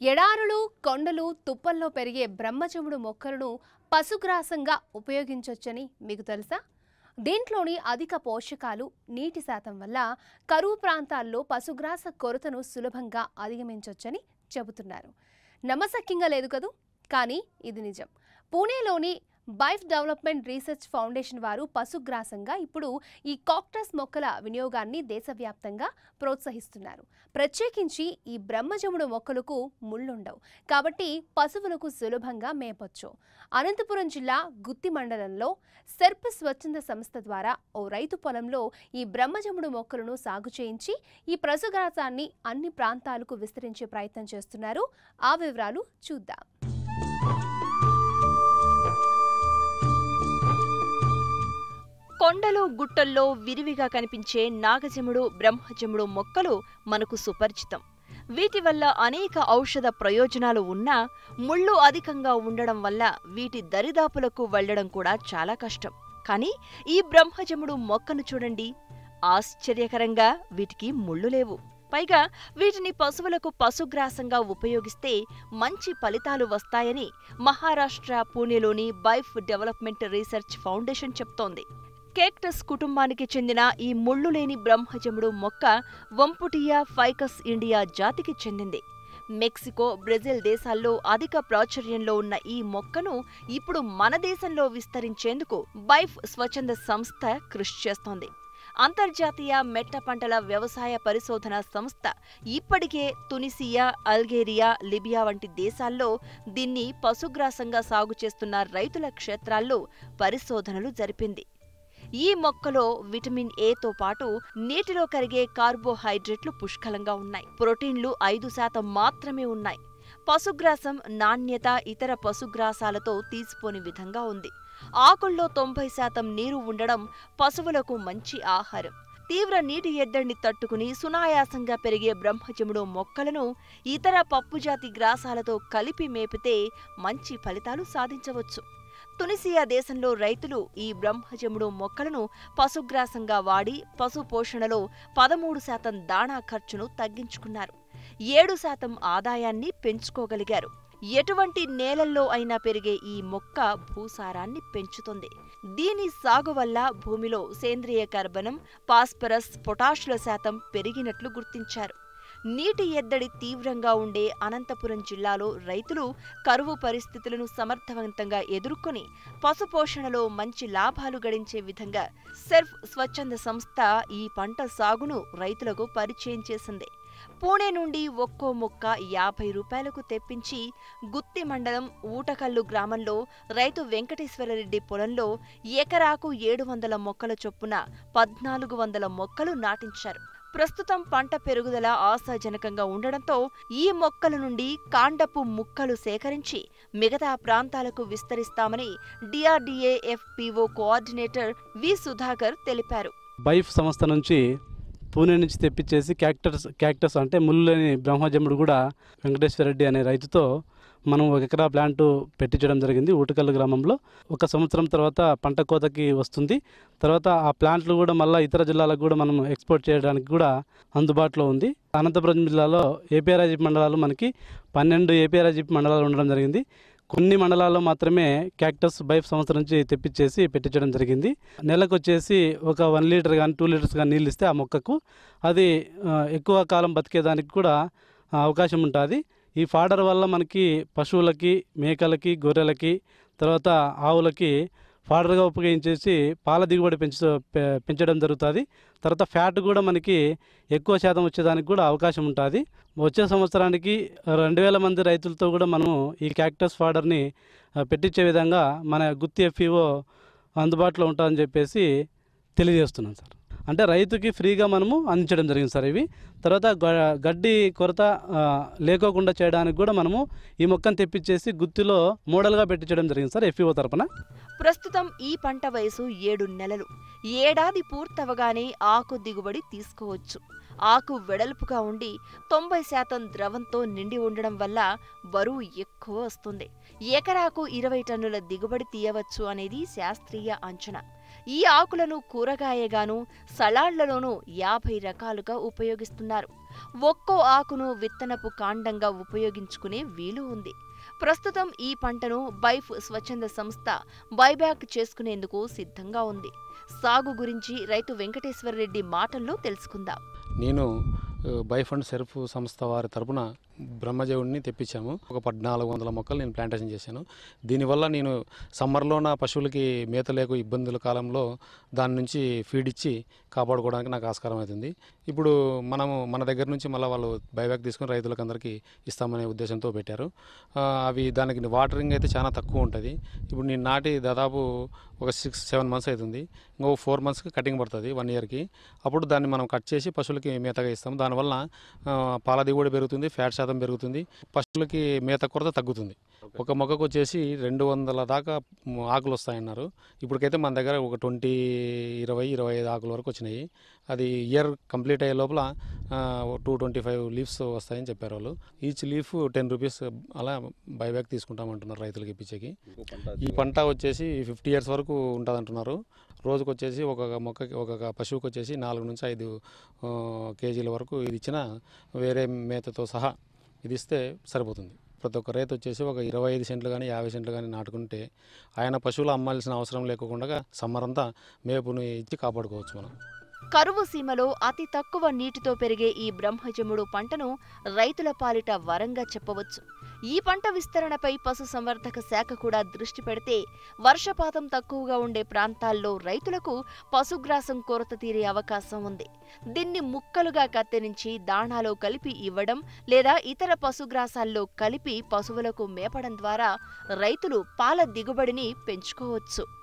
ఎడారులు కొండలు తుప్పల్లో పెరిగే బ్రహ్మజముడు మొక్కలను పశుగ్రాసంగా ఉపయోగించవచ్చని మీకు తెలుసా దీంట్లోని అధిక పోషకాలు నీటి శాతం వల్ల కరువు ప్రాంతాల్లో పశుగ్రాస కొరతను సులభంగా అధిగమించవచ్చని చెబుతున్నారు నమ్మశక్యంగా లేదు కదూ కానీ ఇది నిజం పూణేలోని బైఫ్ డెవలప్మెంట్ రీసెర్చ్ ఫౌండేషన్ వారు పశుగ్రాసంగా ఇప్పుడు ఈ కాక్టస్ మొక్కల వినియోగాన్ని దేశవ్యాప్తంగా ప్రోత్సహిస్తున్నారు ప్రత్యేకించి ఈ బ్రహ్మజముడు మొక్కలకు ముళ్ళుండవు కాబట్టి పశువులకు సులభంగా మేపొచ్చు అనంతపురం జిల్లా గుత్తి మండలంలో సెర్ప్ స్వచ్ఛంద సంస్థ ద్వారా ఓ రైతు పొలంలో ఈ బ్రహ్మజముడు మొక్కలను సాగు చేయించి ఈ పశుగ్రాసాన్ని అన్ని ప్రాంతాలకు విస్తరించే ప్రయత్నం చేస్తున్నారు ఆ వివరాలు చూద్దాం కొండలు గుట్టల్లో విరివిగా కనిపించే నాగజముడు బ్రహ్మజముడు మొక్కలు మనకు సుపరిచితం వీటి వల్ల అనేక ఔషధ ప్రయోజనాలు ఉన్నా ముళ్ళు అధికంగా ఉండడం వల్ల వీటి దరిదాపులకు వెళ్లడం కూడా చాలా కష్టం కానీ ఈ బ్రహ్మజముడు మొక్కను చూడండి ఆశ్చర్యకరంగా వీటికి ముళ్ళు లేవు పైగా వీటిని పశువులకు పశుగ్రాసంగా ఉపయోగిస్తే మంచి ఫలితాలు వస్తాయని మహారాష్ట్ర పూణేలోని బైఫ్ డెవలప్మెంట్ రీసెర్చ్ ఫౌండేషన్ చెప్తోంది కేక్టస్ కుటుంబానికి చెందిన ఈ ముళ్ళు లేని బ్రహ్మజముడు మొక్క వంపుటియా ఫైకస్ ఇండియా జాతికి చెందింది మెక్సికో బ్రెజిల్ దేశాల్లో అధిక ప్రాచుర్యంలో ఉన్న ఈ మొక్కను ఇప్పుడు మన దేశంలో విస్తరించేందుకు బైఫ్ స్వచ్ఛంద సంస్థ కృషి చేస్తోంది అంతర్జాతీయ మెట్ట పంటల వ్యవసాయ పరిశోధన సంస్థ ఇప్పటికే తునిసియా అల్గేరియా లిబియా వంటి దేశాల్లో దీన్ని పశుగ్రాసంగా సాగు చేస్తున్న రైతుల క్షేత్రాల్లో పరిశోధనలు జరిపింది ఈ మొక్కలో విటమిన్ ఏతో పాటు నీటిలో కరిగే కార్బోహైడ్రేట్లు పుష్కలంగా ఉన్నాయి ప్రోటీన్లు ఐదు శాతం మాత్రమే ఉన్నాయి పశుగ్రాసం నాణ్యత ఇతర పశుగ్రాసాలతో తీసిపోని విధంగా ఉంది ఆకుల్లో తొంభై శాతం నీరు ఉండడం పశువులకు మంచి ఆహారం తీవ్ర నీటి ఎద్దడిని తట్టుకుని సునాయాసంగా పెరిగే బ్రహ్మజముడు మొక్కలను ఇతర పప్పుజాతి గ్రాసాలతో కలిపి మేపితే మంచి ఫలితాలు సాధించవచ్చు తునిసియా దేశంలో రైతులు ఈ బ్రహ్మజముడు మొక్కలను పశుగ్రాసంగా వాడి పశు పోషణలో పదమూడు శాతం దాణా ఖర్చును తగ్గించుకున్నారు ఏడు శాతం ఆదాయాన్ని పెంచుకోగలిగారు ఎటువంటి నేలల్లో అయినా పెరిగే ఈ మొక్క భూసారాన్ని పెంచుతుంది దీని సాగు వల్ల భూమిలో సేంద్రియ కర్బనం పాస్పరస్ పొటాషుల శాతం పెరిగినట్లు గుర్తించారు నీటి ఎద్దడి తీవ్రంగా ఉండే అనంతపురం జిల్లాలో రైతులు కరువు పరిస్థితులను సమర్థవంతంగా ఎదుర్కొని పశుపోషణలో మంచి లాభాలు గడించే విధంగా సెర్ఫ్ స్వచ్ఛంద సంస్థ ఈ పంట సాగును రైతులకు పరిచయం చేసింది పూణే నుండి ఒక్కో మొక్క యాభై రూపాయలకు తెప్పించి గుత్తి మండలం ఊటకల్లు గ్రామంలో రైతు వెంకటేశ్వరరెడ్డి పొలంలో ఎకరాకు ఏడు వందల మొక్కల చొప్పున పద్నాలుగు వందల మొక్కలు నాటించారు ప్రస్తుతం పంట పెరుగుదల ఆశాజనకంగా ఉండడంతో ఈ మొక్కల నుండి కాండపు ముక్కలు సేకరించి మిగతా ప్రాంతాలకు విస్తరిస్తామని DRDA FPO coordinator V Sudhakar తెలిపారు బైఫ్ సంస్థ నుంచి పూణే నుంచి తెప్పించేసి క్యాక్టస్ క్యాక్టస్ అంటే ముళ్ళు లేని బ్రహ్మజముడు కూడా వెంకటేశ్వర రెడ్డి అనే రైతుతో మనం ఒక ఎకరా ప్లాంట్ పెట్టించడం జరిగింది ఊటకల్లు గ్రామంలో ఒక సంవత్సరం తర్వాత పంట కోతకి వస్తుంది తర్వాత ఆ ప్లాంట్లు కూడా మళ్ళీ ఇతర జిల్లాలకు కూడా మనం ఎక్స్పోర్ట్ చేయడానికి కూడా అందుబాటులో ఉంది అనంతపురం జిల్లాలో ఏపీఆర్ఐజిప్ మండలాలు మనకి పన్నెండు ఏపీఆర్ఐజిప్ మండలాలు ఉండడం జరిగింది కొన్ని మండలాల్లో మాత్రమే క్యాక్టస్ బైఫ్ సంవత్సరం నుంచి తెప్పించేసి పెట్టించడం జరిగింది నెలకు వచ్చేసి ఒక వన్ లీటర్ కానీ టూ లీటర్స్ కానీ నీళ్ళు ఇస్తే ఆ మొక్కకు అది ఆ, ఎక్కువ కాలం బతికేదానికి కూడా ఆ, అవకాశం ఉంటుంది ఈ ఫాడర్ వల్ల మనకి పశువులకి మేకలకి గొర్రెలకి తర్వాత ఆవులకి ఫాడర్గా ఉపయోగించేసి పాల దిగుబడి పెంచు పె- పెంచడం జరుగుతుంది తర్వాత ఫ్యాట్ కూడా మనకి ఎక్కువ శాతం వచ్చేదానికి కూడా అవకాశం ఉంటుంది వచ్చే సంవత్సరానికి రెండు వేల మంది రైతులతో కూడా మనము ఈ క్యాక్టస్ ఫాడర్ని ఆ, పెట్టించే విధంగా మన గుత్తి ఎఫ్ఈఓ అందుబాటులో ఉంటుందని చెప్పేసి తెలియజేస్తున్నాం సార్ అంటే రైతుకి ఫ్రీగా మనము అందించడం జరిగింది సార్ ఇవి తర్వాత గ- గడ్డి కొరత ఆ, లేకోకుండా చేయడానికి కూడా మనము ఈ మొక్కను తెప్పించేసి గుత్తిలో మోడల్గా పెట్టించడం జరిగింది సార్ ఎఫ్ఈఓ తరపున ప్రస్తుతం ఈ పంట వయసు ఏడు నెలలు ఏడాది పూర్తవగానే ఆకు దిగుబడి తీసుకోవచ్చు ఆకు వెడల్పుగా ఉండి తొంభై శాతం ద్రవంతో నిండి ఉండడం వల్ల బరువు ఎక్కువ వస్తుంది ఎకరాకు ఇరవై టన్నుల దిగుబడి తీయవచ్చు అనేది శాస్త్రీయ అంచనా ఈ ఆకులను కూరగాయగాను సలాడ్లలోనూ యాభై రకాలుగా ఉపయోగిస్తున్నారు ఒక్కో ఆకును విత్తనపు కాండంగా ఉపయోగించుకునే వీలు ఉంది ప్రస్తుతం ఈ పంటను బైఫ్ స్వచ్ఛంద సంస్థ బైబ్యాక్ చేసుకునేందుకు సిద్ధంగా ఉంది సాగు గురించి రైతు వెంకటేశ్వరరెడ్డి మాటల్లో తెలుసుకుందాం నేను ఆ, బైఫండ్ సెర్ఫ్ సంస్థ వారి తరపున బ్రహ్మజవుడిని తెప్పించాము ఒక పద్నాలుగు వందల మొక్కలు నేను ప్లాంటేషన్ చేశాను దీనివల్ల నేను సమ్మర్లో నా పశువులకి మేత లేకు ఇబ్బందుల కాలంలో దాని నుంచి ఫీడ్ ఇచ్చి కాపాడుకోవడానికి నాకు ఆస్కారం అవుతుంది ఇప్పుడు మనము మన దగ్గర నుంచి మళ్ళీ వాళ్ళు బైబ్యాక్ తీసుకుని రైతులకు అందరికీ ఇస్తామనే ఉద్దేశంతో పెట్టారు ఆ, అవి దానికి వాటరింగ్ అయితే చాలా తక్కువ ఉంటుంది ఇప్పుడు నేను నాటి దాదాపు ఒక సిక్స్ సెవెన్ మంత్స్ అవుతుంది ఇంకో ఫోర్ మంత్స్కి కటింగ్ పడుతుంది వన్ ఇయర్కి అప్పుడు దాన్ని మనం కట్ చేసి పశువులకి మేతగా ఇస్తాం దానివల్ల ఆ, పాల దిగుబడి పెరుగుతుంది ఫ్యాట్ శాతం పెరుగుతుంది పశువులకి మేత కొరత తగ్గుతుంది ఒక మొక్కకు వచ్చేసి రెండు వందల దాకా మ్, ఆకులు వస్తాయన్నారు ఇప్పటికైతే మన దగ్గర ఒక ట్వంటీ ఇరవై ఇరవై ఐదు ఆకుల వరకు వచ్చినాయి అది ఇయర్ కంప్లీట్ అయ్యే లోపల టూ ట్వంటీ ఫైవ్ లీవ్స్ వస్తాయని చెప్పారు వాళ్ళు ఈచ్ లీఫ్ టెన్ రూపీస్ అలా బైబ్యాక్ తీసుకుంటామంటున్నారు రైతులకి ఇప్పించేకి ఈ పంట వచ్చేసి ఫిఫ్టీ ఇయర్స్ వరకు ఉంటుంది అంటున్నారు రోజుకు వచ్చేసి ఒక మొక్కకి ఒక పశువుకి వచ్చేసి నాలుగు నుంచి ఐదు ఆ, కేజీల వరకు ఇది ఇచ్చిన వేరే మేతతో సహా ఇది ఇస్తే సరిపోతుంది ప్రతి ఒక్క రైతు వచ్చేసి ఒక ఇరవై ఐదు సెంట్లు కానీ యాభై సెంట్లు కానీ నాటుకుంటే ఆయన పశువులు అమ్మాల్సిన అవసరం లేకుండా సమ్మర్ అంతా మేపుని ఇచ్చి కాపాడుకోవచ్చు మనం కరువు సీమలో అతి తక్కువ నీటితో పెరిగే ఈ బ్రహ్మజముడు పంటను రైతుల పాలిట వరంగా చెప్పవచ్చు ఈ పంట విస్తరణపై పశుసంవర్ధక శాఖ కూడా దృష్టి పెడితే వర్షపాతం తక్కువగా ఉండే ప్రాంతాల్లో రైతులకు పశుగ్రాసం కొరత తీరే అవకాశం ఉంది దీన్ని ముక్కలుగా కత్తిరించి దాణాలో కలిపి ఇవ్వడం లేదా ఇతర పశుగ్రాసాల్లో కలిపి పశువులకు మేపడం ద్వారా రైతులు పాల దిగుబడిని పెంచుకోవచ్చు